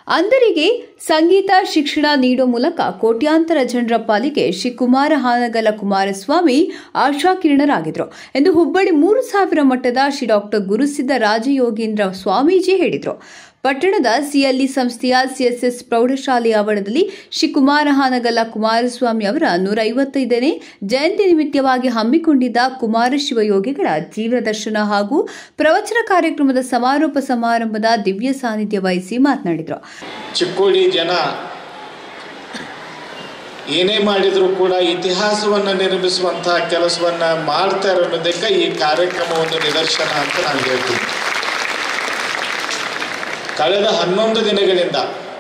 ಅಂಧರಿಗೆ ಸಂಗೀತ ಶಿಕ್ಷಣ ನೀಡೋ ಮೂಲಕ ಕೋಟ್ಯಾಂತರ ಜನರ ಪಾಲಿಗೆ ಶ್ರೀ ಕುಮಾರ ಹಾನಗಲ ಕುಮಾರಸ್ವಾಮಿ ಆಶಾಕಿರಣರಾಗಿದ್ರು ಎಂದು ಹುಬ್ಬಳ್ಳಿ ಮೂರು ಸಾವಿರ ಮಟ್ಟದ ಶ್ರೀ ಡಾಕ್ಟರ್ ಗುರುಸಿದ್ದ ರಾಜಯೋಗೀಂದ್ರ ಸ್ವಾಮೀಜಿ ಹೇಳಿದರು ಪಟ್ಟಣದ ಸಿಎಲ್ಇ ಸಂಸ್ಥೆಯ ಸಿಎಸ್ಎಸ್ ಪ್ರೌಢಶಾಲೆಯ ಆವರಣದಲ್ಲಿ ಶ್ರೀ ಕುಮಾರ ಹಾನಗಲ್ಲ ಕುಮಾರಸ್ವಾಮಿ ಅವರ ನೂರ ಐವತ್ತೈದನೇ ಜಯಂತಿ ನಿಮಿತ್ತವಾಗಿ ಹಮ್ಮಿಕೊಂಡಿದ್ದ ಕುಮಾರ ಶಿವಯೋಗಿಗಳ ಜೀವನ ದರ್ಶನ ಹಾಗೂ ಪ್ರವಚನ ಕಾರ್ಯಕ್ರಮದ ಸಮಾರೋಪ ಸಮಾರಂಭದ ದಿವ್ಯ ಸಾನ್ನಿಧ್ಯ ವಹಿಸಿ ಮಾತನಾಡಿದರು ಚಿಕ್ಕೋಡಿ ಜನ ಏನೇ ಮಾಡಿದರೂ ಕೂಡ ಇತಿಹಾಸವನ್ನು ನಿರ್ಮಿಸುವಂತಹ ಕೆಲಸವನ್ನು ಮಾಡ್ತಾರೆ ಅನ್ನೋದಕ್ಕೆ ಈ ಕಾರ್ಯಕ್ರಮ ಒಂದು ನಿದರ್ಶನ ಅಂತ ನಾನು ಹೇಳ್ತೀನಿ ಕಳೆದ ಹನ್ನೊಂದು ದಿನಗಳಿಂದ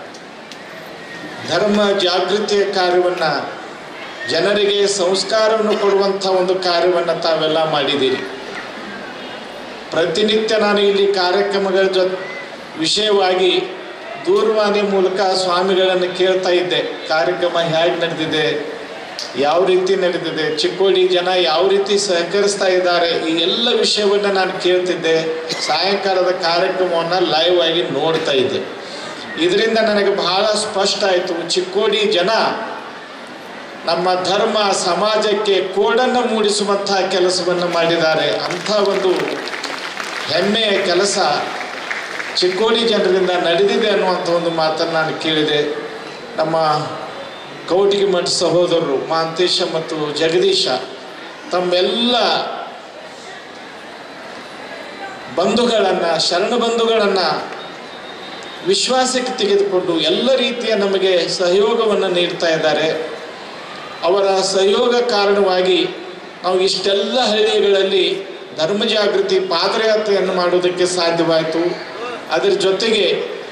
ಧರ್ಮ ಜಾಗೃತಿಯ ಕಾರ್ಯವನ್ನು ಜನರಿಗೆ ಸಂಸ್ಕಾರವನ್ನು ಕೊಡುವಂಥ ಒಂದು ಕಾರ್ಯವನ್ನು ತಾವೆಲ್ಲ ಮಾಡಿದ್ದೀರಿ ಪ್ರತಿನಿತ್ಯ ನಾನು ಇಲ್ಲಿ ಕಾರ್ಯಕ್ರಮಗಳ ಜೊತೆ ವಿಷಯವಾಗಿ ದೂರವಾಣಿ ಮೂಲಕ ಸ್ವಾಮಿಗಳನ್ನು ಕೇಳ್ತಾ ಇದ್ದೆ ಕಾರ್ಯಕ್ರಮ ಹೇಗೆ ನಡೆದಿದೆ ಯಾವ ರೀತಿ ನಡೆದಿದೆ ಚಿಕ್ಕೋಡಿ ಜನ ಯಾವ ರೀತಿ ಸಹಕರಿಸ್ತಾ ಇದ್ದಾರೆ ಈ ಎಲ್ಲ ವಿಷಯವನ್ನು ನಾನು ಕೇಳ್ತಿದ್ದೆ ಸಾಯಂಕಾಲದ ಕಾರ್ಯಕ್ರಮವನ್ನು ಲೈವ್ ಆಗಿ ನೋಡ್ತಾ ಇದ್ದೆ ಇದರಿಂದ ನನಗೆ ಬಹಳ ಸ್ಪಷ್ಟ ಆಯಿತು ಚಿಕ್ಕೋಡಿ ಜನ ನಮ್ಮ ಧರ್ಮ ಸಮಾಜಕ್ಕೆ ಕೋಡನ್ನು ಮೂಡಿಸುವಂತಹ ಕೆಲಸವನ್ನು ಮಾಡಿದ್ದಾರೆ ಅಂಥ ಒಂದು ಹೆಮ್ಮೆಯ ಕೆಲಸ ಚಿಕ್ಕೋಡಿ ಜನರಿಂದ ನಡೆದಿದೆ ಅನ್ನುವಂಥ ಒಂದು ಮಾತನ್ನು ನಾನು ಕೇಳಿದೆ ನಮ್ಮ ಕೌಟಿಗೆ ಮಠ ಸಹೋದರರು ಮಹಾಂತೇಶ ಮತ್ತು ಜಗದೀಶ ತಮ್ಮೆಲ್ಲ ಬಂಧುಗಳನ್ನು ಶರಣ ಬಂಧುಗಳನ್ನು ವಿಶ್ವಾಸಕ್ಕೆ ತೆಗೆದುಕೊಂಡು ಎಲ್ಲ ರೀತಿಯ ನಮಗೆ ಸಹಯೋಗವನ್ನು ನೀಡ್ತಾ ಇದ್ದಾರೆ ಅವರ ಸಹಯೋಗ ಕಾರಣವಾಗಿ ನಾವು ಇಷ್ಟೆಲ್ಲ ಹಳ್ಳಿಗಳಲ್ಲಿ ಧರ್ಮ ಜಾಗೃತಿ ಪಾದಯಾತ್ರೆಯನ್ನು ಮಾಡುವುದಕ್ಕೆ ಸಾಧ್ಯವಾಯಿತು ಅದರ ಜೊತೆಗೆ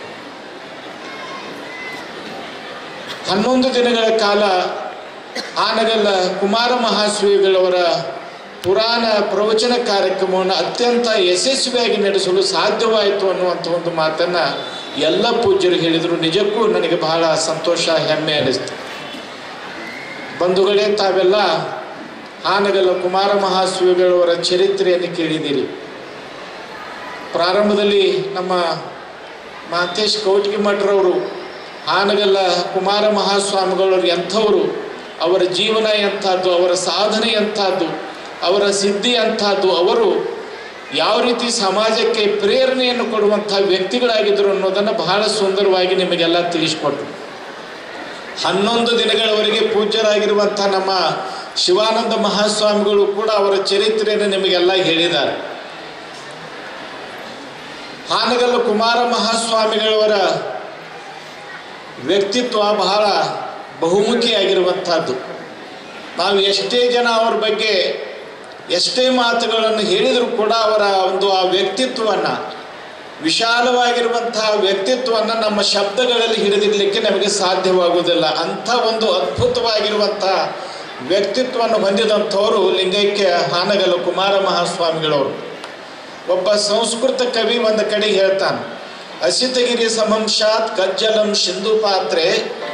ಹನ್ನೊಂದು ದಿನಗಳ ಕಾಲ ಆನಗಲ್ಲ ಕುಮಾರ ಮಹಾಸ್ವಾಮಿಗಳವರ ಪುರಾಣ ಪ್ರವಚನ ಕಾರ್ಯಕ್ರಮವನ್ನು ಅತ್ಯಂತ ಯಶಸ್ವಿಯಾಗಿ ನಡೆಸಲು ಸಾಧ್ಯವಾಯಿತು ಅನ್ನುವಂಥ ಒಂದು ಮಾತನ್ನು ಎಲ್ಲ ಪೂಜ್ಯರು ಹೇಳಿದರು ನಿಜಕ್ಕೂ ನನಗೆ ಬಹಳ ಸಂತೋಷ ಹೆಮ್ಮೆ ಅನ್ನಿಸ್ತು ಬಂಧುಗಳೇ ತಾವೆಲ್ಲ ಆನಗಲ್ಲ ಕುಮಾರ ಮಹಾಸ್ವಾಮಿಗಳವರ ಚರಿತ್ರೆಯನ್ನು ಕೇಳಿದ್ದೀರಿ ಪ್ರಾರಂಭದಲ್ಲಿ ನಮ್ಮ ಮಹಂತೇಶ್ ಕೌಟಿಗೆ ಮಠರವರು ಆನಗಲ್ಲ ಕುಮಾರ ಮಹಾಸ್ವಾಮಿಗಳವರು ಎಂಥವರು ಅವರ ಜೀವನ ಎಂಥದ್ದು ಅವರ ಸಾಧನೆ ಎಂಥದ್ದು ಅವರ ಸಿದ್ಧಿ ಅಂಥದ್ದು ಅವರು ಯಾವ ರೀತಿ ಸಮಾಜಕ್ಕೆ ಪ್ರೇರಣೆಯನ್ನು ಕೊಡುವಂಥ ವ್ಯಕ್ತಿಗಳಾಗಿದ್ದರು ಅನ್ನೋದನ್ನು ಬಹಳ ಸುಂದರವಾಗಿ ನಿಮಗೆಲ್ಲ ತಿಳಿಸ್ಕೊಟ್ರು ಹನ್ನೊಂದು ದಿನಗಳವರೆಗೆ ಪೂಜ್ಯರಾಗಿರುವಂಥ ನಮ್ಮ ಶಿವಾನಂದ ಮಹಾಸ್ವಾಮಿಗಳು ಕೂಡ ಅವರ ಚರಿತ್ರೆಯನ್ನು ನಿಮಗೆಲ್ಲ ಹೇಳಿದ್ದಾರೆ ಹಾನಗಲ್ಲು ಕುಮಾರ ಮಹಾಸ್ವಾಮಿಗಳವರ ವ್ಯಕ್ತಿತ್ವ ಬಹಳ ಬಹುಮುಖಿಯಾಗಿರುವಂಥದ್ದು ನಾವು ಎಷ್ಟೇ ಜನ ಅವ್ರ ಬಗ್ಗೆ ಎಷ್ಟೇ ಮಾತುಗಳನ್ನು ಹೇಳಿದರೂ ಕೂಡ ಅವರ ಒಂದು ಆ ವ್ಯಕ್ತಿತ್ವವನ್ನು ವಿಶಾಲವಾಗಿರುವಂತಹ ವ್ಯಕ್ತಿತ್ವವನ್ನು ನಮ್ಮ ಶಬ್ದಗಳಲ್ಲಿ ಹಿಡಿದಿಡಲಿಕ್ಕೆ ನಮಗೆ ಸಾಧ್ಯವಾಗುವುದಿಲ್ಲ ಅಂಥ ಒಂದು ಅದ್ಭುತವಾಗಿರುವಂತಹ ವ್ಯಕ್ತಿತ್ವವನ್ನು ಹೊಂದಿದಂಥವರು ಲಿಂಗೈಕ್ಯ ಹಾನಗಲ್ಲು ಕುಮಾರ ಮಹಾಸ್ವಾಮಿಗಳವರು ಒಬ್ಬ ಸಂಸ್ಕೃತ ಕವಿ ಒಂದು ಕಡೆ ಹೇಳ್ತಾನೆ ಅಸಿತಗಿರಿ ಸಮಂಶಾತ್ ಕಜ್ಜಲಂ ಸಿಂಧು ಪಾತ್ರೆ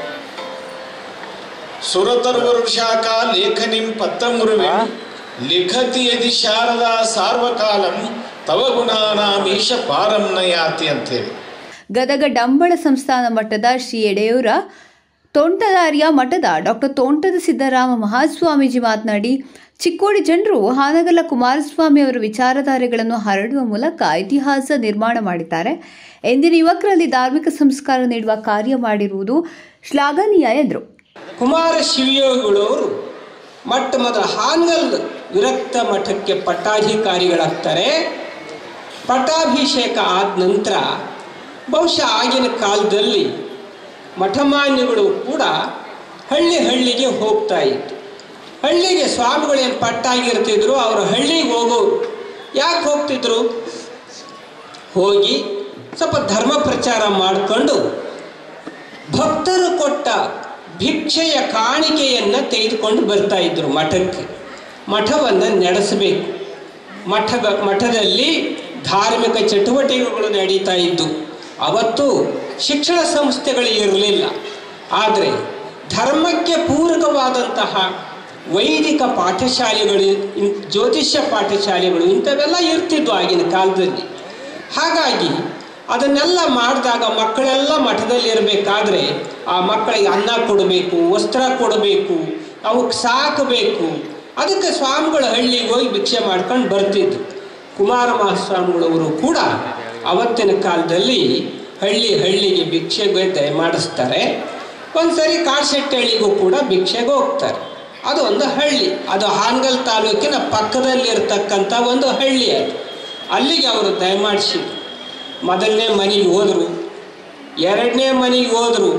ಸುರತರ್ವರುಷಾಕ ಲೇಖನಿಂ ಪತ್ತಮುರುವೆ ಲಿಖತಿ ಯದಿ ಶಾರದಾ ಸಾರ್ವಕಾಲಂ ತವ ಗುಣಾನಾಮೀಶ ಪಾರಂ ನಯಾತಿ ಅಂತೇಳಿ ಗದಗ ಡಂಬಳ ಸಂಸ್ಥಾನ ಮಟ್ಟದ ಶ್ರೀ ಎಡೆಯೂರ ತೋಂಟದಾರ್ಯ ಮಠದ ಡಾಕ್ಟರ್ ತೋಂಟದ ಸಿದ್ದರಾಮ ಮಹಾಸ್ವಾಮೀಜಿ ಮಾತನಾಡಿ ಚಿಕ್ಕೋಡಿ ಜನರು ಹಾನಗಲ್ಲ ಕುಮಾರಸ್ವಾಮಿ ಅವರ ವಿಚಾರಧಾರೆಗಳನ್ನು ಹರಡುವ ಮೂಲಕ ಇತಿಹಾಸ ನಿರ್ಮಾಣ ಮಾಡಿದ್ದಾರೆ ಎಂದಿನ ಯುವಕರಲ್ಲಿ ಧಾರ್ಮಿಕ ಸಂಸ್ಕಾರ ನೀಡುವ ಕಾರ್ಯ ಮಾಡಿರುವುದು ಶ್ಲಾಘನೀಯ ಎಂದರು ಕುಮಾರ ಶಿವಯೋಗಿಗಳವರು ಮೊಟ್ಟ ಮೊದಲ ಹಾನಗಲ್ ವಿರಕ್ತ ಮಠಕ್ಕೆ ಪಟ್ಟಾಧಿಕಾರಿಗಳಾಗ್ತಾರೆ ಪಟ್ಟಾಭಿಷೇಕ ಆದ ನಂತರ ಬಹುಶಃ ಆಗಿನ ಕಾಲದಲ್ಲಿ ಮಠಮಾನ್ಯಗಳು ಕೂಡ ಹಳ್ಳಿ ಹಳ್ಳಿಗೆ ಹೋಗ್ತಾ ಇತ್ತು ಹಳ್ಳಿಗೆ ಸ್ವಾಮಿಗಳೇನು ಪಟ್ಟಾಗಿರ್ತಿದ್ರು ಅವರು ಹಳ್ಳಿಗೆ ಹೋಗೋರು ಯಾಕೆ ಹೋಗ್ತಿದ್ರು ಹೋಗಿ ಸ್ವಲ್ಪ ಧರ್ಮ ಪ್ರಚಾರ ಮಾಡಿಕೊಂಡು ಭಕ್ತರು ಕೊಟ್ಟ ಭಿಕ್ಷೆಯ ಕಾಣಿಕೆಯನ್ನು ತೆಗೆದುಕೊಂಡು ಬರ್ತಾ ಇದ್ರು ಮಠಕ್ಕೆ ಮಠವನ್ನು ನಡೆಸಬೇಕು ಮಠ ಮಠದಲ್ಲಿ ಧಾರ್ಮಿಕ ಚಟುವಟಿಕೆಗಳು ನಡೀತಾ ಇದ್ದು ಅವತ್ತು ಶಿಕ್ಷಣ ಸಂಸ್ಥೆಗಳು ಇರಲಿಲ್ಲ ಆದರೆ ಧರ್ಮಕ್ಕೆ ಪೂರಕವಾದಂತಹ ವೈದಿಕ ಪಾಠಶಾಲೆಗಳು ಇನ್- ಜ್ಯೋತಿಷ್ಯ ಪಾಠಶಾಲೆಗಳು ಇಂಥವೆಲ್ಲ ಇರ್ತಿದ್ವು ಆಗಿನ ಕಾಲದಲ್ಲಿ ಹಾಗಾಗಿ ಅದನ್ನೆಲ್ಲ ಮಾಡಿದಾಗ ಮಕ್ಕಳೆಲ್ಲ ಮಠದಲ್ಲಿ ಇರಬೇಕಾದ್ರೆ ಆ ಮಕ್ಕಳಿಗೆ ಅನ್ನ ಕೊಡಬೇಕು ವಸ್ತ್ರ ಕೊಡಬೇಕು ಅವಕ್ಕೆ ಸಾಕಬೇಕು ಅದಕ್ಕೆ ಸ್ವಾಮಿಗಳ ಹಳ್ಳಿಗೆ ಹೋಗಿ ಭಿಕ್ಷೆ ಮಾಡ್ಕೊಂಡು ಬರ್ತಿದ್ರು ಕುಮಾರ ಮಹಾಸ್ವಾಮಿಗಳವರು ಕೂಡ ಅವತ್ತಿನ ಕಾಲದಲ್ಲಿ ಹಳ್ಳಿ ಹಳ್ಳಿಗೆ ಭಿಕ್ಷೆಗೆ ದಯ ಮಾಡಿಸ್ತಾರೆ ಒಂದ್ಸರಿ ಕಾಡ್ಶೆಟ್ಟಹಳ್ಳಿಗೂ ಕೂಡ ಭಿಕ್ಷೆಗೆ ಹೋಗ್ತಾರೆ ಅದು ಒಂದು ಹಳ್ಳಿ ಅದು ಹಾನಗಲ್ ತಾಲೂಕಿನ ಪಕ್ಕದಲ್ಲಿರ್ತಕ್ಕಂಥ ಒಂದು ಹಳ್ಳಿ ಅದು ಅಲ್ಲಿಗೆ ಅವರು ದಯಮಾಡಿಸಿದ್ರು ಮೊದಲನೇ ಮನೆಗೆ ಹೋದರು ಎರಡನೇ ಮನೆಗೆ ಹೋದರು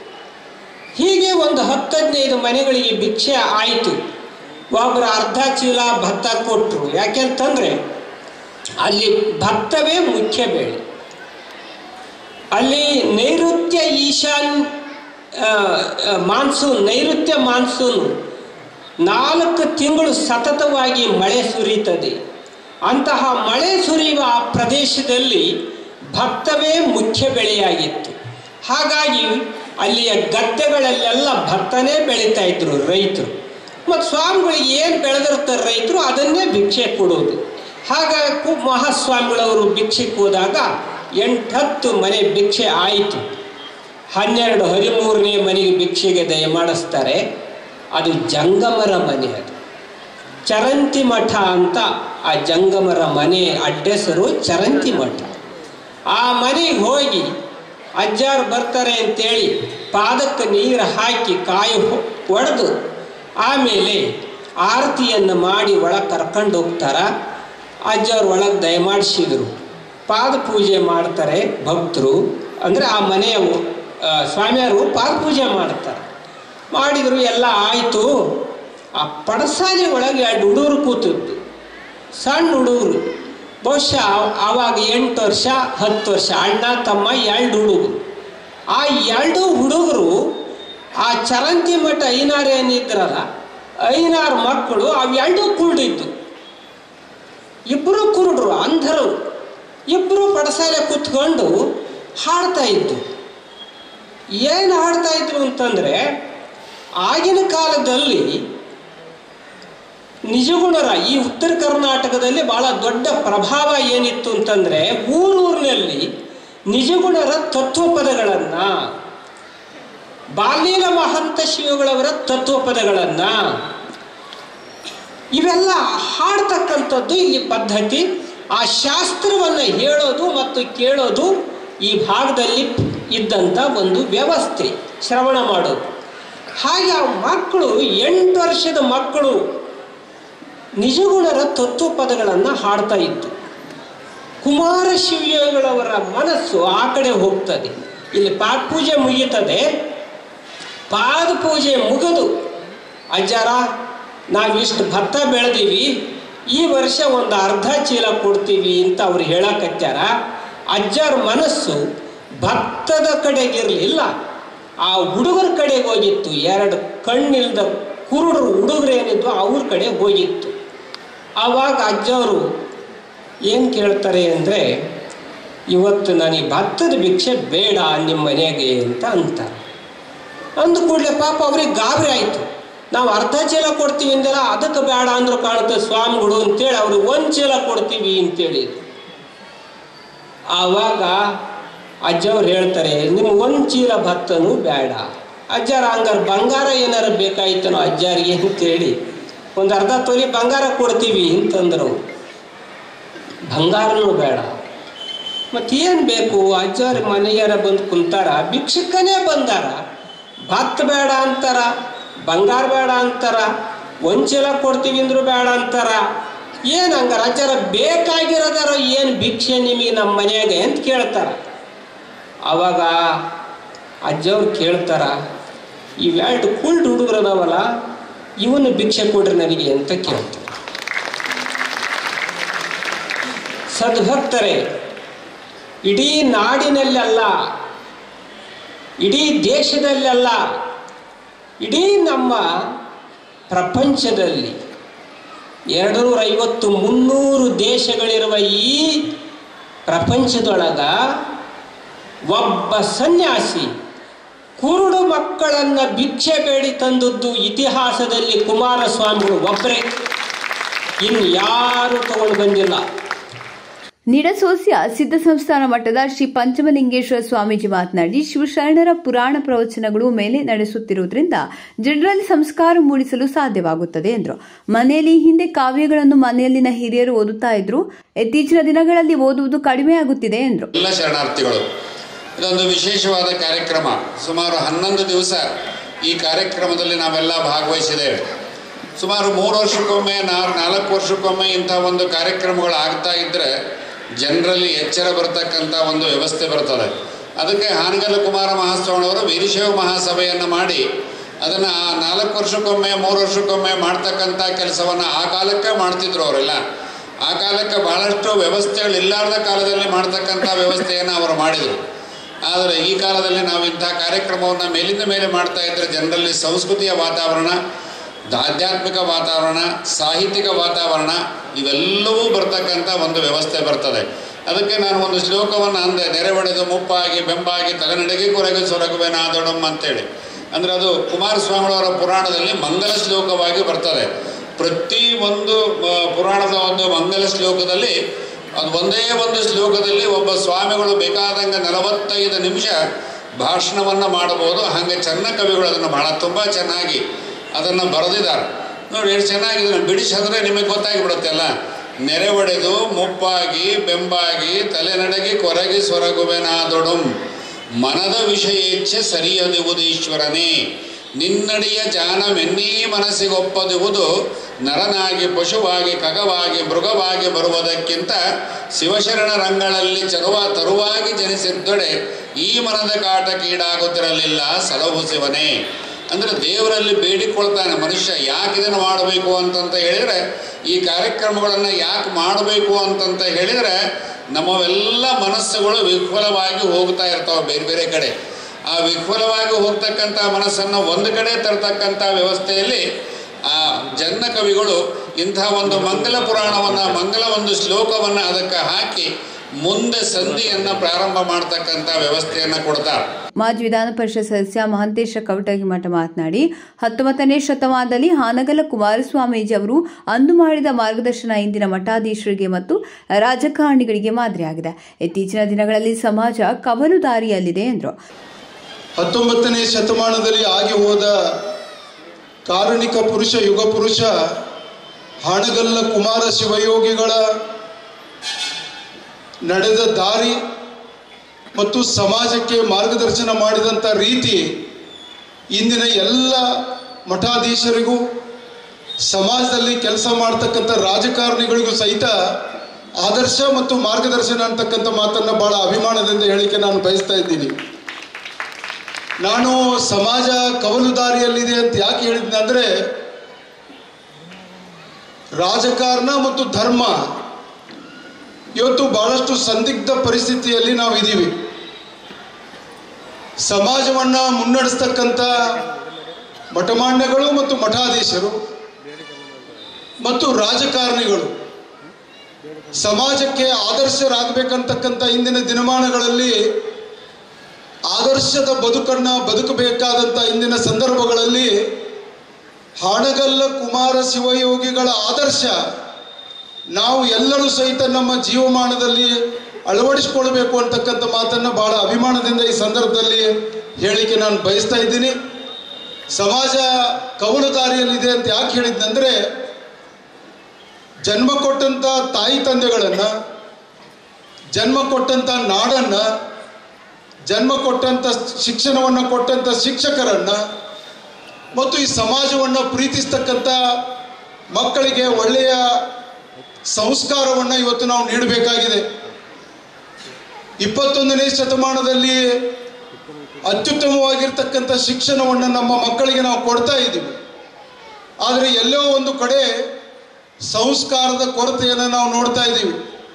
ಹೀಗೆ ಒಂದು ಹತ್ತು ಹದಿನೈದು ಮನೆಗಳಿಗೆ ಭಿಕ್ಷೆ ಆಯಿತು ಒಬ್ಬರು ಅರ್ಧ ಚೀಲ ಭತ್ತ ಕೊಟ್ಟರು ಯಾಕೆಂತಂದರೆ ಅಲ್ಲಿ ಭತ್ತವೇ ಮುಖ್ಯ ಬೆಳೆ ಅಲ್ಲಿ ನೈಋತ್ಯ ಈಶಾನ್ ಆ, ಆ, ಮಾನ್ಸೂನ್ ನೈಋತ್ಯ ಮಾನ್ಸೂನ್ ನಾಲ್ಕು ತಿಂಗಳು ಸತತವಾಗಿ ಮಳೆ ಸುರಿಯುತ್ತದೆ ಅಂತಹ ಮಳೆ ಸುರಿಯುವ ಆ ಪ್ರದೇಶದಲ್ಲಿ ಭತ್ತವೇ ಮುಖ್ಯ ಬೆಳೆಯಾಗಿತ್ತು ಹಾಗಾಗಿ ಅಲ್ಲಿಯ ಗದ್ದೆಗಳಲ್ಲೆಲ್ಲ ಭತ್ತನೇ ಬೆಳೀತಾ ಇದ್ರು ರೈತರು ಮತ್ತು ಸ್ವಾಮಿಗಳಿಗೆ ಏನು ಬೆಳೆದಿರ್ತಾರೆ ರೈತರು ಅದನ್ನೇ ಭಿಕ್ಷೆ ಕೊಡೋದು ಹಾಗಾಗಿ ಕು- ಮಹಾಸ್ವಾಮಿಗಳವರು ಭಿಕ್ಷೆಗೆ ಹೋದಾಗ ಎಂಟತ್ತು ಮನೆ ಭಿಕ್ಷೆ ಆಯಿತು ಹನ್ನೆರಡು ಹದಿಮೂರನೇ ಮನೆಗೆ ಭಿಕ್ಷೆಗೆ ದಯಮಾಡಿಸ್ತಾರೆ ಅದು ಜಂಗಮರ ಮನೆ ಅದು ಚರಂತಿ ಮಠ ಅಂತ ಆ ಜಂಗಮರ ಮನೆ ಅಡ್ಡೆಸರು ಚರಂತಿ ಮಠ ಆ ಮನೆಗೆ ಹೋಗಿ ಅಜ್ಜಾರು ಬರ್ತಾರೆ ಅಂತೇಳಿ ಪಾದಕ್ಕೆ ನೀರು ಹಾಕಿ ಕಾಯಿ ಒಡೆದು ಆಮೇಲೆ ಆರತಿಯನ್ನು ಮಾಡಿ ಒಳಗೆ ಕರ್ಕೊಂಡು ಹೋಗ್ತಾರ ಅಜ್ಜವ್ರು ಒಳಗೆ ದಯಮಾಡಿಸಿದರು ಪಾದ ಪೂಜೆ ಮಾಡ್ತಾರೆ ಭಕ್ತರು ಅಂದರೆ ಆ ಮನೆಯ ಆ, ಸ್ವಾಮಿಯವರು ಪಾದ ಪೂಜೆ ಮಾಡ್ತಾರೆ ಮಾಡಿದರು ಎಲ್ಲ ಆಯಿತು ಆ ಪಡಸಾಲೆ ಒಳಗೆ ಎರಡು ಹುಡುಗರು ಕೂತಿದ್ದು ಸಣ್ಣ ಹುಡುಗರು ಬಹುಶಃ ಆವಾಗ ಎಂಟು ವರ್ಷ ಹತ್ತು ವರ್ಷ ಅಣ್ಣ ತಮ್ಮ ಎರಡು ಹುಡುಗರು ಆ ಎರಡು ಹುಡುಗರು ಆ ಚರಂತಿ ಮಠ ಐನಾರು ಏನಿದ್ರಲ್ಲ ಐನಾರು ಮಕ್ಕಳು ಅವೆರಡೂ ಕುರುಡಿದ್ದು ಇಬ್ಬರು ಕುರುಡ್ರು ಅಂಧರು ಇಬ್ಬರು ಪಡಸಾಲೆ ಕೂತ್ಕೊಂಡು ಹಾಡ್ತಾ ಇದ್ದು ಏನು ಹಾಡ್ತಾ ಇದ್ರು ಅಂತಂದರೆ ಆಗಿನ ಕಾಲದಲ್ಲಿ ನಿಜಗುಣರ ಈ ಉತ್ತರ ಕರ್ನಾಟಕದಲ್ಲಿ ಬಹಳ ದೊಡ್ಡ ಪ್ರಭಾವ ಏನಿತ್ತು ಅಂತಂದರೆ ಊರೂರಿನಲ್ಲಿ ನಿಜಗುಣರ ತತ್ವಪದಗಳನ್ನು ಬಾಲೀಲ ಮಹಂತ ಶಿವಗಳವರ ತತ್ವಪದಗಳನ್ನು ಇವೆಲ್ಲ ಹಾಡ್ತಕ್ಕಂಥದ್ದು ಇಲ್ಲಿ ಪದ್ಧತಿ ಆ ಶಾಸ್ತ್ರವನ್ನು ಹೇಳೋದು ಮತ್ತು ಕೇಳೋದು ಈ ಭಾಗದಲ್ಲಿ ಇದ್ದಂಥ ಒಂದು ವ್ಯವಸ್ಥೆ ಶ್ರವಣ ಮಾಡೋದು ಹಾಗೆ ಆ ಮಕ್ಕಳು ಎಂಟು ವರ್ಷದ ಮಕ್ಕಳು ನಿಜಗುಣರ ತತ್ವಪದಗಳನ್ನು ಹಾಡ್ತಾ ಇತ್ತು ಕುಮಾರ ಶಿವಯೋಗಳವರ ಮನಸ್ಸು ಆ ಕಡೆ ಹೋಗ್ತದೆ ಇಲ್ಲಿ ಪಾದ ಪೂಜೆ ಮುಗೀತದೆ ಪಾದ ಪೂಜೆ ಮುಗಿದು ಅಜ್ಜಾರ ನಾವಿಷ್ಟು ಭತ್ತ ಬೆಳೆದೀವಿ ಈ ವರ್ಷ ಒಂದು ಅರ್ಧ ಚೀಲ ಕೊಡ್ತೀವಿ ಅಂತ ಅವ್ರು ಹೇಳಕತ್ಯಾರ ಅಜ್ಜರ ಮನಸ್ಸು ಭತ್ತದ ಕಡೆಗಿರಲಿಲ್ಲ ಆ ಹುಡುಗರ ಕಡೆಗೆ ಹೋಗಿತ್ತು ಎರಡು ಕಣ್ಣಿಲ್ದ ಕುರುಡರು ಹುಡುಗರು ಏನಿದ್ವು ಅವ್ರ ಕಡೆ ಹೋಗಿತ್ತು ಆವಾಗ ಅಜ್ಜವರು ಏನು ಕೇಳ್ತಾರೆ ಅಂದರೆ ಇವತ್ತು ನನಗೆ ಭತ್ತದ ಭಿಕ್ಷೆ ಬೇಡ ನಿಮ್ಮ ಮನೆಗೆ ಅಂತ ಅಂತಾರೆ ಅಂದ ಕೂಡಲೇ ಪಾಪ ಅವ್ರಿಗೆ ಗಾಬರಿ ಆಯಿತು ನಾವು ಅರ್ಧ ಚೀಲ ಕೊಡ್ತೀವಿ ಅಂದಲ್ಲ ಅದಕ್ಕೆ ಬೇಡ ಅಂದ್ರು ಕಾಣುತ್ತೆ ಸ್ವಾಮಿಗಳು ಅಂತೇಳಿ ಅವ್ರಿಗೆ ಒಂದು ಚೀಲ ಕೊಡ್ತೀವಿ ಅಂತೇಳಿದ್ರು ಆವಾಗ ಅಜ್ಜವ್ರು ಹೇಳ್ತಾರೆ ನಿಮ್ಗೆ ಒಂದು ಚೀಲ ಭತ್ತನೂ ಬೇಡ ಅಜ್ಜಾರ ಹಂಗಾರೆ ಬಂಗಾರ ಏನಾರ ಬೇಕಾಯ್ತನೋ ಅಜ್ಜಾರಿಗೆ ಅಂತೇಳಿ ಒಂದು ಅರ್ಧ ತೊಲಿ ಬಂಗಾರ ಕೊಡ್ತೀವಿ ಅಂತಂದ್ರು ಬಂಗಾರನೂ ಬೇಡ ಮತ್ತೇನು ಬೇಕು ಅಜ್ಜಾರ ಮನೆಯಾರ ಬಂದು ಕುಂತಾರ ಭಿಕ್ಷಕನೇ ಬಂದಾರ ಭತ್ತ ಬೇಡ ಅಂತಾರ ಬಂಗಾರ ಬೇಡ ಅಂತಾರ ಒಂದು ಚೀಲ ಕೊಡ್ತೀವಿ ಅಂದ್ರು ಬೇಡ ಅಂತಾರ ಏನು ಹಂಗಾರ ಅಜ್ಜಾರ ಬೇಕಾಗಿರೋದಾರ ಏನು ಭಿಕ್ಷೆ ನಿಮಗೆ ನಮ್ಮ ಮನೆಯಾಗೆ ಅಂತ ಕೇಳ್ತಾರ ಅವಾಗ ಅಜ್ಜವ್ರು ಕೇಳ್ತಾರ ಇವೆರಡು ಕುಲ್ಡ್ ಹುಡುಗರು ಅದಾವಲ್ಲ ಇವನು ಭಿಕ್ಷೆ ಕೊಡ್ರಿ ನನಗೆ ಅಂತ ಕೇಳ್ತಾರೆ ಸದ್ಭಕ್ತರೇ ಇಡೀ ನಾಡಿನಲ್ಲೆಲ್ಲ ಇಡೀ ದೇಶದಲ್ಲೆಲ್ಲ ಇಡೀ ನಮ್ಮ ಪ್ರಪಂಚದಲ್ಲಿ ಎರಡು ನೂರ ಐವತ್ತು ಮುನ್ನೂರು ದೇಶಗಳಿರುವ ಈ ಪ್ರಪಂಚದೊಳಗ ಒಬ್ಬ ಸನ್ಯಾಸಿ ಕುರುಡು ಮಕ್ಕಳನ್ನ ಭಿಕ್ಷೆ ಬೇಡಿ ತಂದದ್ದು ಇತಿಹಾಸದಲ್ಲಿ ಕುಮಾರಸ್ವಾಮಿಗಳು ಒಬ್ಬರೇ ಇನ್ನು ಯಾರು ತಗೊಂಡು ಬಂದಿಲ್ಲ ನಿಡಸೋಸಿಯ ಸಿದ್ಧ ಸಂಸ್ಥಾನ ಮಠದ ಶ್ರೀ ಪಂಚಮಲಿಂಗೇಶ್ವರ ಸ್ವಾಮೀಜಿ ಮಾತನಾಡಿ ಶಿವಶರಣರ ಪುರಾಣ ಪ್ರವಚನಗಳು ಮೇಲೆ ನಡೆಸುತ್ತಿರುವುದರಿಂದ ಜನರಲ್ಲಿ ಸಂಸ್ಕಾರ ಮೂಡಿಸಲು ಸಾಧ್ಯವಾಗುತ್ತದೆ ಎಂದರು ಮನೆಯಲ್ಲಿ ಹಿಂದೆ ಕಾವ್ಯಗಳನ್ನು ಮನೆಯಲ್ಲಿನ ಹಿರಿಯರು ಓದುತ್ತಾ ಇದ್ರು ಇತ್ತೀಚಿನ ದಿನಗಳಲ್ಲಿ ಓದುವುದು ಕಡಿಮೆಯಾಗುತ್ತಿದೆ ಎಂದರು ಎಲ್ಲ ಶರಣಾರ್ಥಿಗಳು ಇದೊಂದು ವಿಶೇಷವಾದ ಕಾರ್ಯಕ್ರಮ ಸುಮಾರು ಹನ್ನೊಂದು ದಿವಸ ಈ ಕಾರ್ಯಕ್ರಮದಲ್ಲಿ ನಾವೆಲ್ಲ ಭಾಗವಹಿಸಿದ್ದೇವೆ ಸುಮಾರು ಮೂರು ವರ್ಷಕ್ಕೊಮ್ಮೆ ನಾಲ್ಕು ನಾಲ್ಕು ವರ್ಷಕ್ಕೊಮ್ಮೆ ಇಂಥ ಒಂದು ಕಾರ್ಯಕ್ರಮಗಳು ಆಗ್ತಾ ಇದ್ದರೆ ಜನರಲ್ಲಿ ಎಚ್ಚರ ಬರ್ತಕ್ಕಂಥ ಒಂದು ವ್ಯವಸ್ಥೆ ಬರ್ತದೆ ಅದಕ್ಕೆ ಹಾನಗಲ್ಲ ಕುಮಾರ ಮಹಾಸ್ವಾಮಿಯವರು ವೀರಶೈವ ಮಹಾಸಭೆಯನ್ನು ಮಾಡಿ ಅದನ್ನು ಆ ನಾಲ್ಕು ವರ್ಷಕ್ಕೊಮ್ಮೆ ಮೂರು ವರ್ಷಕ್ಕೊಮ್ಮೆ ಮಾಡ್ತಕ್ಕಂಥ ಕೆಲಸವನ್ನು ಆ ಕಾಲಕ್ಕೆ ಮಾಡ್ತಿದ್ರು ಅವರೆಲ್ಲ ಆ ಕಾಲಕ್ಕೆ ಬಹಳಷ್ಟು ವ್ಯವಸ್ಥೆಗಳು ಇಲ್ಲಾರ್ದ ಕಾಲದಲ್ಲಿ ಮಾಡ್ತಕ್ಕಂಥ ವ್ಯವಸ್ಥೆಯನ್ನು ಅವರು ಮಾಡಿದರು ಆದರೆ ಈ ಕಾಲದಲ್ಲಿ ನಾವು ಇಂಥ ಕಾರ್ಯಕ್ರಮವನ್ನು ಮೇಲಿಂದ ಮೇಲೆ ಮಾಡ್ತಾ ಇದ್ದರೆ ಜನರಲ್ಲಿ ಸಂಸ್ಕೃತಿಯ ವಾತಾವರಣ ಆಧ್ಯಾತ್ಮಿಕ ವಾತಾವರಣ ಸಾಹಿತ್ಯಿಕ ವಾತಾವರಣ ಇವೆಲ್ಲವೂ ಬರ್ತಕ್ಕಂಥ ಒಂದು ವ್ಯವಸ್ಥೆ ಬರ್ತದೆ ಅದಕ್ಕೆ ನಾನು ಒಂದು ಶ್ಲೋಕವನ್ನು ಅಂದೆ ನೆರೆ ಹೊಡೆದು ಮುಪ್ಪಾಗಿ ಬೆಂಬಾಗಿ ತಲೆನಡೆಗೆ ಕೊರಗೆ ಸೊರಗುವೆ ನಾದೊಡಂ ಅಂತೇಳಿ ಅಂದರೆ ಅದು ಕುಮಾರಸ್ವಾಮಿಯವರ ಪುರಾಣದಲ್ಲಿ ಮಂಗಲ ಶ್ಲೋಕವಾಗಿ ಬರ್ತದೆ ಪ್ರತಿ ಒಂದು ಆ, ಪುರಾಣದ ಒಂದು ಮಂಗಲ ಶ್ಲೋಕದಲ್ಲಿ ಅದು ಒಂದೇ ಒಂದು ಶ್ಲೋಕದಲ್ಲಿ ಒಬ್ಬ ಸ್ವಾಮಿಗಳು ಬೇಕಾದಂಗೆ ನಲವತ್ತೈದು ನಿಮಿಷ ಭಾಷಣವನ್ನು ಮಾಡಬಹುದು ಹಾಗೆ ಚೆನ್ನ ಕವಿಗಳು ಅದನ್ನು ಬಹಳ ತುಂಬ ಚೆನ್ನಾಗಿ ಅದನ್ನು ಬರೆದಿದ್ದಾರೆ ನೋಡಿ ಎಷ್ಟು ಚೆನ್ನಾಗಿ ಇದನ್ನು ಬಿಡಿಸಿದ್ರೆ ನಿಮಗೆ ಗೊತ್ತಾಗಿ ಅಲ್ಲ ನೆರೆ ಒಡೆದು ಮುಪ್ಪಾಗಿ ಬೆಂಬಾಗಿ ತಲೆನಡಗಿ ಕೊರಗಿ ಸೊರಗುವೆನಾದೊಡುಂ ಮನದ ವಿಷಯೇಚ್ಛೆ ಸರಿಯದಿವುದು ಈಶ್ವರನೇ ನಿನ್ನಡಿಯ ಜಾನವೆನ್ನೀ ಮನಸ್ಸಿಗೊಪ್ಪದಿರುವುದು ನರನಾಗಿ ಪಶುವಾಗಿ ಖಗವಾಗಿ ಮೃಗವಾಗಿ ಬರುವುದಕ್ಕಿಂತ ಶಿವಶರಣ ರಂಗಳಲ್ಲಿ ಚರುವ ತರುವಾಗಿ ಜನಿಸಿದ್ದೊಡೆ ಈ ಮನದ ಕಾಟಕ್ಕೀಡಾಗುತ್ತಿರಲಿಲ್ಲ ಸಲಹು ಶಿವನೇ ಅಂದರೆ ದೇವರಲ್ಲಿ ಬೇಡಿಕೊಳ್ತಾನೆ ಮನುಷ್ಯ ಯಾಕೆ ಇದನ್ನು ಮಾಡಬೇಕು ಅಂತಂತ ಹೇಳಿದರೆ ಈ ಕಾರ್ಯಕ್ರಮಗಳನ್ನು ಯಾಕೆ ಮಾಡಬೇಕು ಅಂತಂತ ಹೇಳಿದರೆ ನಮ್ಮವೆಲ್ಲ ಮನಸ್ಸುಗಳು ವಿಫಲವಾಗಿ ಹೋಗ್ತಾ ಇರ್ತಾವೆ ಬೇರೆ ಬೇರೆ ಕಡೆ ಆ ವಿಫಲವಾಗಿ ಹೋಗ್ತಕ್ಕಂಥ ಮನಸ್ಸನ್ನು ಒಂದು ಕಡೆ ತರ್ತಕ್ಕಂಥ ವ್ಯವಸ್ಥೆಯಲ್ಲಿ ಆ ಜನ್ನ ಕವಿಗಳು ಇಂಥ ಒಂದು ಮಂಗಲ ಪುರಾಣವನ್ನು ಮಂಗಲ ಒಂದು ಶ್ಲೋಕವನ್ನು ಅದಕ್ಕೆ ಹಾಕಿ ಮುಂದೆ ಸಂಧಿಯನ್ನು ಪ್ರಾರಂಭ ಮಾಡ್ತಕ್ಕಂಥ ವ್ಯವಸ್ಥೆಯನ್ನು ಕೊಡ್ತಾರೆ ಮಾಜಿ ವಿಧಾನ ಪರಿಷತ್ ಸದಸ್ಯ ಮಹಂತೇಶ ಕವಟಗಿಮಠ ಮಾತನಾಡಿ ಹತ್ತೊಂಬತ್ತನೇ ಶತಮಾನದಲ್ಲಿ ಹಾನಗಲ್ಲ ಕುಮಾರಸ್ವಾಮೀಜಿ ಅವರು ಅಂದು ಮಾಡಿದ ಮಾರ್ಗದರ್ಶನ ಇಂದಿನ ಮಠಾಧೀಶರಿಗೆ ಮತ್ತು ರಾಜಕಾರಣಿಗಳಿಗೆ ಮಾದರಿಯಾಗಿದೆ ಇತ್ತೀಚಿನ ದಿನಗಳಲ್ಲಿ ಸಮಾಜ ಕವಲು ದಾರಿಯಲ್ಲಿದೆ ಎಂದರು ಹತ್ತೊಂಬತ್ತನೇ ಶತಮಾನದಲ್ಲಿ ಆಗಿ ಹೋದ ಕಾರುಣಿಕ ಪುರುಷ ಯುಗ ಪುರುಷ ಹಾಣಗಲ್ಲ ಕುಮಾರ ಶಿವಯೋಗಿಗಳ ನಡೆದ ದಾರಿ ಮತ್ತು ಸಮಾಜಕ್ಕೆ ಮಾರ್ಗದರ್ಶನ ಮಾಡಿದಂಥ ರೀತಿ ಇಂದಿನ ಎಲ್ಲ ಮಠಾಧೀಶರಿಗೂ ಸಮಾಜದಲ್ಲಿ ಕೆಲಸ ಮಾಡ್ತಕ್ಕಂಥ ರಾಜಕಾರಣಿಗಳಿಗೂ ಸಹಿತ ಆದರ್ಶ ಮತ್ತು ಮಾರ್ಗದರ್ಶನ ಅಂತಕ್ಕಂಥ ಮಾತನ್ನು ಬಹಳ ಅಭಿಮಾನದಿಂದ ಹೇಳಿಕೆ ನಾನು ಬಯಸ್ತಾ ಇದ್ದೀನಿ ನಾನು ಸಮಾಜ ಕವಲು ದಾರಿಯಲ್ಲಿದೆ ಅಂತ ಯಾಕೆ ಹೇಳಿದ್ದೆ ಅಂದರೆ ರಾಜಕಾರಣ ಮತ್ತು ಧರ್ಮ ಇವತ್ತು ಬಹಳಷ್ಟು ಸಂದಿಗ್ಧ ಪರಿಸ್ಥಿತಿಯಲ್ಲಿ ನಾವು ಇದ್ದೀವಿ ಸಮಾಜವನ್ನ ಮುನ್ನಡೆಸ್ತಕ್ಕಂಥ ಮಠಮಾನ್ಯಗಳು ಮತ್ತು ಮಠಾಧೀಶರು ಮತ್ತು ರಾಜಕಾರಣಿಗಳು ಸಮಾಜಕ್ಕೆ ಆದರ್ಶರಾಗಬೇಕಂತಕ್ಕಂಥ ಇಂದಿನ ದಿನಮಾನಗಳಲ್ಲಿ ಆದರ್ಶದ ಬದುಕನ್ನ ಬದುಕಬೇಕಾದಂಥ ಇಂದಿನ ಸಂದರ್ಭಗಳಲ್ಲಿ ಹಾಣಗಲ್ಲ ಕುಮಾರ ಶಿವಯೋಗಿಗಳ ಆದರ್ಶ ನಾವು ಎಲ್ಲರೂ ಸಹಿತ ನಮ್ಮ ಜೀವಮಾನದಲ್ಲಿ ಅಳವಡಿಸಿಕೊಳ್ಬೇಕು ಅಂತಕ್ಕಂಥ ಮಾತನ್ನು ಬಹಳ ಅಭಿಮಾನದಿಂದ ಈ ಸಂದರ್ಭದಲ್ಲಿ ಹೇಳಿಕೆ ನಾನು ಬಯಸ್ತಾ ಇದ್ದೀನಿ ಸಮಾಜ ಕವಲು ದಾರಿಯಲ್ಲಿದೆ ಅಂತ ಯಾಕೆ ಹೇಳಿದ್ನಂದ್ರೆ ಜನ್ಮ ಕೊಟ್ಟಂತ ತಾಯಿ ತಂದೆಗಳನ್ನು ಜನ್ಮ ಕೊಟ್ಟಂತ ನಾಡನ್ನ ಜನ್ಮ ಕೊಟ್ಟಂತ ಶಿಕ್ಷಣವನ್ನು ಕೊಟ್ಟಂತ ಶಿಕ್ಷಕರನ್ನ ಮತ್ತು ಈ ಸಮಾಜವನ್ನು ಪ್ರೀತಿಸ್ತಕ್ಕಂಥ ಮಕ್ಕಳಿಗೆ ಒಳ್ಳೆಯ ಸಂಸ್ಕಾರವನ್ನು ಇವತ್ತು ನಾವು ನೀಡಬೇಕಾಗಿದೆ ಇಪ್ಪತ್ತೊಂದನೇ ಶತಮಾನದಲ್ಲಿ ಅತ್ಯುತ್ತಮವಾಗಿರ್ತಕ್ಕಂಥ ಶಿಕ್ಷಣವನ್ನು ನಮ್ಮ ಮಕ್ಕಳಿಗೆ ನಾವು ಕೊಡ್ತಾ ಇದ್ದೀವಿ ಆದರೆ ಎಲ್ಲೋ ಒಂದು ಕಡೆ ಸಂಸ್ಕಾರದ ಕೊರತೆಯನ್ನು ನಾವು ನೋಡ್ತಾ ಇದ್ದೀವಿ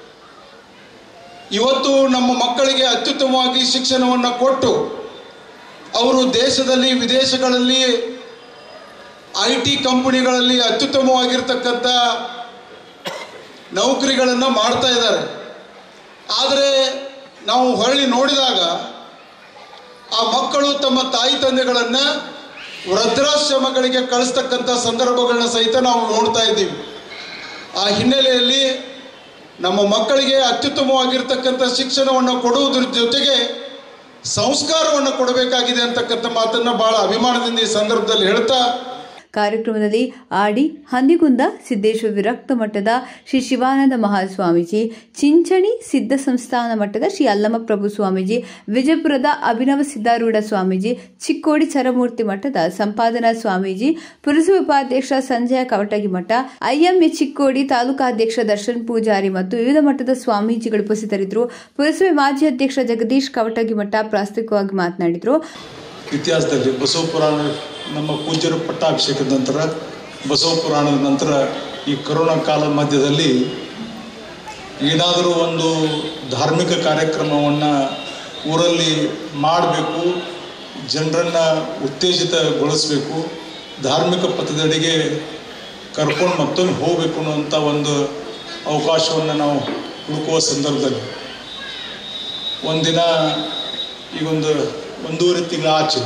ಇವತ್ತು ನಮ್ಮ ಮಕ್ಕಳಿಗೆ ಅತ್ಯುತ್ತಮವಾಗಿ ಶಿಕ್ಷಣವನ್ನು ಕೊಟ್ಟು ಅವರು ದೇಶದಲ್ಲಿ ವಿದೇಶಗಳಲ್ಲಿ ಐ ಟಿ ಕಂಪನಿಗಳಲ್ಲಿ ಅತ್ಯುತ್ತಮವಾಗಿರ್ತಕ್ಕಂಥ ನೌಕರಿಗಳನ್ನು ಮಾಡ್ತಾ ಇದ್ದಾರೆ ಆದರೆ ನಾವು ಹೊರಳಿ ನೋಡಿದಾಗ ಆ ಮಕ್ಕಳು ತಮ್ಮ ತಾಯಿ ತಂದೆಗಳನ್ನು ವೃದ್ಧಾಶ್ರಮಗಳಿಗೆ ಕಳಿಸ್ತಕ್ಕಂಥ ಸಂದರ್ಭಗಳನ್ನ ಸಹಿತ ನಾವು ನೋಡ್ತಾ ಇದ್ದೀವಿ ಆ ಹಿನ್ನೆಲೆಯಲ್ಲಿ ನಮ್ಮ ಮಕ್ಕಳಿಗೆ ಅತ್ಯುತ್ತಮವಾಗಿರ್ತಕ್ಕಂಥ ಶಿಕ್ಷಣವನ್ನು ಕೊಡುವುದ್ರ ಜೊತೆಗೆ ಸಂಸ್ಕಾರವನ್ನು ಕೊಡಬೇಕಾಗಿದೆ ಅಂತಕ್ಕಂಥ ಮಾತನ್ನು ಬಹಳ ಅಭಿಮಾನದಿಂದ ಈ ಸಂದರ್ಭದಲ್ಲಿ ಹೇಳ್ತಾ ಕಾರ್ಯಕ್ರಮದಲ್ಲಿ ಆಡಿ ಹಂದಿಗುಂದ ಸಿದ್ದೇಶ್ವರ ವಿರಕ್ತ ಮಠದ ಶ್ರೀ ಶಿವಾನಂದ ಮಹಾಸ್ವಾಮೀಜಿ ಚಿಂಚಣಿ ಸಿದ್ಧ ಸಂಸ್ಥಾನ ಮಠದ ಶ್ರೀ ಅಲ್ಲಮಪ್ರಭು ಸ್ವಾಮೀಜಿ ವಿಜಯಪುರದ ಅಭಿನವ ಸಿದ್ದಾರೂಢ ಸ್ವಾಮೀಜಿ ಚಿಕ್ಕೋಡಿ ಚರಮೂರ್ತಿ ಮಠದ ಸಂಪಾದನಾ ಸ್ವಾಮೀಜಿ ಪುರಸಭೆ ಉಪಾಧ್ಯಕ್ಷ ಸಂಜಯ ಕವಟಗಿ ಮಠ ಐಎಂಎ ಚಿಕ್ಕೋಡಿ ತಾಲೂಕಾಧ್ಯಕ್ಷ ದರ್ಶನ್ ಪೂಜಾರಿ ಮತ್ತು ವಿವಿಧ ಮಠದ ಸ್ವಾಮೀಜಿಗಳು ಉಪಸ್ಥಿತರಿದ್ದರು ಪುರಸಭೆ ಮಾಜಿ ಅಧ್ಯಕ್ಷ ಜಗದೀಶ್ ಕವಟಗಿ ಮಠ ಪ್ರಾಸ್ತಾವಿಕವಾಗಿ ಮಾತನಾಡಿದರು ಇತಿಹಾಸದಲ್ಲಿ ಬಸವ ಪುರಾಣ ನಮ್ಮ ಪೂಜ್ಯರ ಪಟ್ಟಾಭಿಷೇಕದ ನಂತರ ಬಸವ ಪುರಾಣದ ನಂತರ ಈ ಕರೋನಾ ಕಾಲದ ಮಧ್ಯದಲ್ಲಿ ಏನಾದರೂ ಒಂದು ಧಾರ್ಮಿಕ ಕಾರ್ಯಕ್ರಮವನ್ನು ಊರಲ್ಲಿ ಮಾಡಬೇಕು ಜನರನ್ನು ಉತ್ತೇಜಿತಗೊಳಿಸಬೇಕು ಧಾರ್ಮಿಕ ಪಥದಡಿಗೆ ಕರ್ಕೊಂಡು ಮತ್ತೊಮ್ಮೆ ಹೋಗಬೇಕು ಅನ್ನುವಂಥ ಒಂದು ಅವಕಾಶವನ್ನು ನಾವು ಹುಡುಕುವ ಸಂದರ್ಭದಲ್ಲಿ ಒಂದಿನ ಈಗೊಂದು ಒಂದೂವರೆ ತಿಂಗಳ ಆಚೆ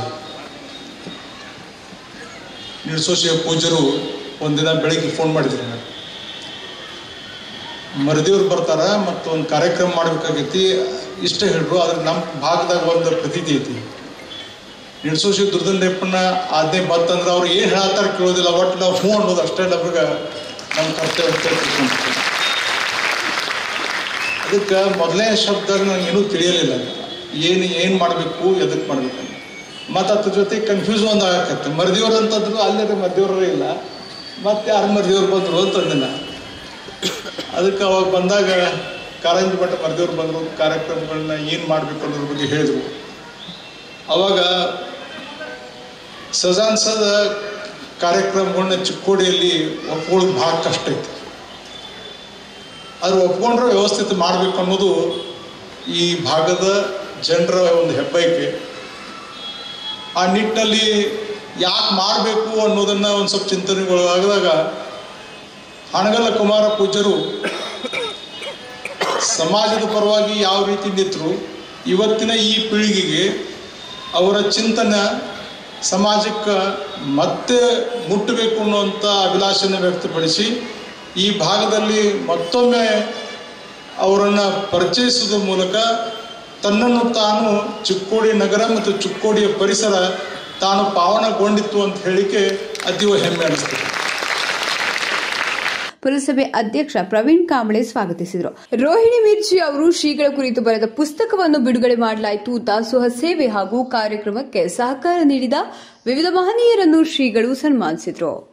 ನಿಡ್ಸೋಶಿಯ ಪೂಜ್ಯರು ಒಂದಿನ ಬೆಳಿಗ್ಗೆ ಫೋನ್ ಮಾಡಿದ್ರು ನನಗೆ ಮರದೇವ್ರು ಬರ್ತಾರ ಮತ್ತು ಒಂದು ಕಾರ್ಯಕ್ರಮ ಮಾಡ್ಬೇಕಾಗೈತಿ ಇಷ್ಟ ಹೇಳ್ರು ಆದ್ರೆ ನಮ್ಮ ಭಾಗದಾಗ ಒಂದು ಪ್ರತೀತಿ ಐತಿ ನಿಡ್ಸೋಶಿ ದುರ್ದಂಡೆಪ್ಪನ ಆಜ್ಞೆ ಬಂತಂದ್ರೆ ಅವ್ರು ಏನು ಹೇಳ್ತಾರ ಕೇಳೋದಿಲ್ಲ ಒಟ್ಟು ನಾವು ಹ್ಞೂ ಅನ್ನೋದು ಅಷ್ಟೇ ನಮ್ಗೆ ನಮ್ಮ ಕರ್ತವ್ಯ ಅಂತ ತಿಳ್ಕೊಂಡ್ಬಿಡ್ತೀವಿ. ಅದಕ್ಕೆ ಮೊದಲನೇ ಶಬ್ದ ನನಗೆ ಏನೂ ತಿಳಿಯಲಿಲ್ಲ ಏನು ಏನು ಮಾಡಬೇಕು ಎದಕ್ಕೆ ಮಾಡಬೇಕು ಮತ್ತು ಅದ್ರ ಜೊತೆ ಕನ್ಫ್ಯೂಸ್ ಒಂದು ಆಗತ್ತೆ ಮರ್ದಿವ್ರು ಅಂತಂದ್ರು ಅಲ್ಲೇ ಮರ್ದಿವ್ರೇ ಇಲ್ಲ ಮತ್ತೆ ಯಾರು ಮರ್ದಿವ್ರು ಬಂದರು ಅಂತಂದಿನ ಅದಕ್ಕೆ ಅವಾಗ ಬಂದಾಗ ಕಾರಂಜಿ ಮಠ ಮರ್ದಿವ್ರು ಬಂದರು ಕಾರ್ಯಕ್ರಮಗಳನ್ನ ಏನು ಮಾಡಬೇಕು ಅನ್ನೋದ್ರ ಬಗ್ಗೆ ಹೇಳಿದರು ಅವಾಗ ಸಜಾನ್ಸದ ಕಾರ್ಯಕ್ರಮಗಳನ್ನ ಚಿಕ್ಕೋಡಿಯಲ್ಲಿ ಒಪ್ಕೊಳ್ಳೋದು ಭಾಳ ಕಷ್ಟ ಐತಿ ಆದ್ರೆ ಒಪ್ಕೊಂಡ್ರೆ ವ್ಯವಸ್ಥಿತ ಮಾಡಬೇಕು ಅನ್ನೋದು ಈ ಭಾಗದ ಜನರ ಒಂದು ಹೆಬ್ಬೈಕೆ ಆ ನಿಟ್ಟಿನಲ್ಲಿ ಯಾಕೆ ಮಾಡಬೇಕು ಅನ್ನೋದನ್ನು ಒಂದು ಸ್ವಲ್ಪ ಚಿಂತನೆಗೊಳಗಾದಾಗ ಹಣಗಲ್ಲ ಕುಮಾರ ಪೂಜ್ಯರು ಸಮಾಜದ ಪರವಾಗಿ ಯಾವ ರೀತಿ ನಿಂತರು ಇವತ್ತಿನ ಈ ಪೀಳಿಗೆಗೆ ಅವರ ಚಿಂತನೆ ಸಮಾಜಕ್ಕೆ ಮತ್ತೆ ಮುಟ್ಟಬೇಕು ಅನ್ನುವಂಥ ಅಭಿಲಾಷೆಯನ್ನು ವ್ಯಕ್ತಪಡಿಸಿ ಈ ಭಾಗದಲ್ಲಿ ಮತ್ತೊಮ್ಮೆ ಅವರನ್ನು ಪರಿಚಯಿಸುವುದರ ಮೂಲಕ ತನ್ನನ್ನು ತಾನು ಚಿಕ್ಕೋಡಿ ನಗರ ಮತ್ತು ಚಿಕ್ಕೋಡಿಯ ಪರಿಸರ ತಾನು ಪಾವನಗೊಂಡಿತ್ತು ಅಂತ ಹೇಳಿಕೆ ಅತೀವ ಹೆಮ್ಮೆ ಅನಿಸ್ತದೆ ಪುರಸಭೆ ಅಧ್ಯಕ್ಷ ಪ್ರವೀಣ್ ಕಾಂಬಳೆ ಸ್ವಾಗತಿಸಿದರು ರೋಹಿಣಿ ಮಿರ್ಜಿ ಅವರು ಶ್ರೀಗಳ ಕುರಿತು ಬರೆದ ಪುಸ್ತಕವನ್ನು ಬಿಡುಗಡೆ ಮಾಡಲಾಯಿತು ದಾಸೋಹ ಸೇವೆ ಹಾಗೂ ಕಾರ್ಯಕ್ರಮಕ್ಕೆ ಸಹಕಾರ ನೀಡಿದ ವಿವಿಧ ಮಹನೀಯರನ್ನು ಶ್ರೀಗಳು ಸನ್ಮಾನಿಸಿದರು